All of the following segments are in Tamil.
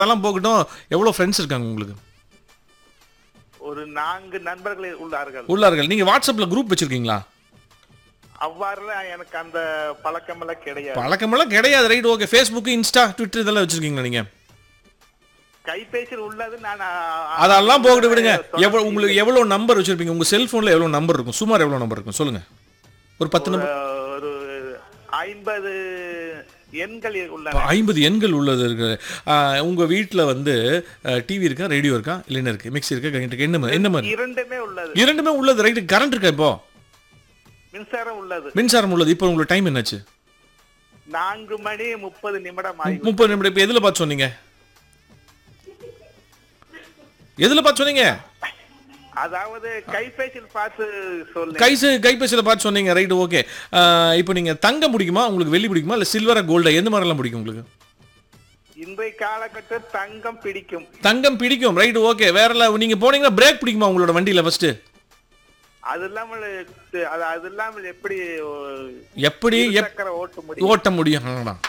அதெல்லாம் போகட்டும் எவ்வளவு ஃப்ரெண்ட்ஸ் இருக்காங்க உங்களுக்கு ஒரு நான்கு நண்பர்கள் உள்ளார்கள் உள்ளார்கள் நீங்க வாட்ஸ்அப்ல குரூப் வச்சிருக்கீங்களா அவ்வாறுலாம் எனக்கு அந்த பழக்கமெல்லாம் கிடையாது பழக்கமெல்லாம் கிடையாது right okay Facebook Insta Twitter இதெல்லாம் வச்சிருக்கீங்களா நீங்க கைபேசியில் உள்ளது நான் அதெல்லாம் போகட்டு விடுங்க எவ்வளவு உங்களுக்கு எவ்வளவு நம்பர் வச்சிருப்பீங்க உங்க செல்போன்ல எவ்வளவு நம்பர் இருக்கும் சுமார் எவ்வளவு நம்பர் இருக்கும் சொல்லுங்க ஒரு பத்து நம்பர் ஒரு ஐம்பது எண்கள் உள்ளன ஐம்பது எண்கள் உள்ளது இருக்கு ஆஹ், உங்க வீட்ல வந்து டிவி இருக்கா ரேடியோ இருக்கா இல்லை என்ன இருக்கு மிக்ஸி இருக்கா கிரைண்டர் இருக்கு என்ன மாதிரி என்ன மாதிரி இரண்டுமே உள்ளது இரண்டுமே உள்ளது ரைட் கரண்ட் இருக்கா இப்போ மின்சாரம் உள்ளது மின்சாரம் உள்ளது இப்போ உங்களுக்கு டைம் என்னாச்சு நான்கு மணி முப்பது நிமிடம் ஆகி முப்பது நிமிடம் இப்போ எதுல பார்த்து சொன்னீங்க எதுல பார்த்து சொன்னீங்க அதாவது கைபேசியில் பார்த்து சொல்லேன் கைசு கைபேசியில் பார்த்து சொன்னீங்க ரைட் ஓகே இப்போ நீங்க தங்கம் பிடிக்குமா உங்களுக்கு வெள்ளி பிடிக்குமா இல்லை சில்வரா கோல்டா எந்த மாதிரிலாம் பிடிக்கும் உங்களுக்கு இன்றைய காலகட்டம் தங்கம் பிடிக்கும் தங்கம் பிடிக்கும் ரைட் ஓகே வேற இல்ல நீங்க போனீங்கன்னா பிரேக் பிடிக்குமா உங்களோட வண்டியில ஃபர்ஸ்ட் அது இல்லாமல் அது அது இல்லாமல் எப்படி எப்படி எப் சக்கர ஓட்ட முடியும் ஓட்ட முடியும் அவ்வளவுதான்.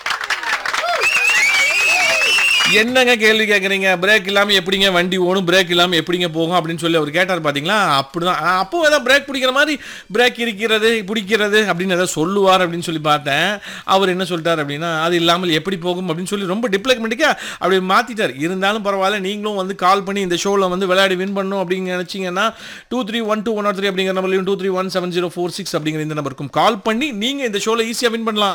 என்னங்க கேள்வி கேட்குறீங்க பிரேக் இல்லாம எப்படிங்க வண்டி ஓடும் பிரேக் இல்லாம எப்படிங்க போகும் அப்படின்னு சொல்லி அவர் கேட்டார் பாத்தீங்களா அப்படிதான் ஆ, அப்போ ஏதாவது பிரேக் பிடிக்கிற மாதிரி பிரேக் இருக்கிறது பிடிக்கிறது அப்படின்னு ஏதாவது சொல்லுவார் அப்படின்னு சொல்லி பார்த்தேன் அவர் என்ன சொல்லிட்டார் அப்படின்னா அது இல்லாமல் எப்படி போகும் அப்படின்னு சொல்லி ரொம்ப டிப்ளமெண்ட்டுக்கா அப்படி மாத்திட்டார் இருந்தாலும் பரவாயில்ல நீங்களும் வந்து கால் பண்ணி இந்த ஷோவில் வந்து விளையாடி வின் பண்ணணும் அப்படின்னு நினைச்சீங்கன்னா two three one two one three அப்படிங்கிற நம்பர்லையும் two three one seven zero four six அப்படிங்கிற இந்த நம்பருக்கும் கால் பண்ணி நீங்க இந்த ஷோவில் ஈஸியாக வின் பண்ணலாம்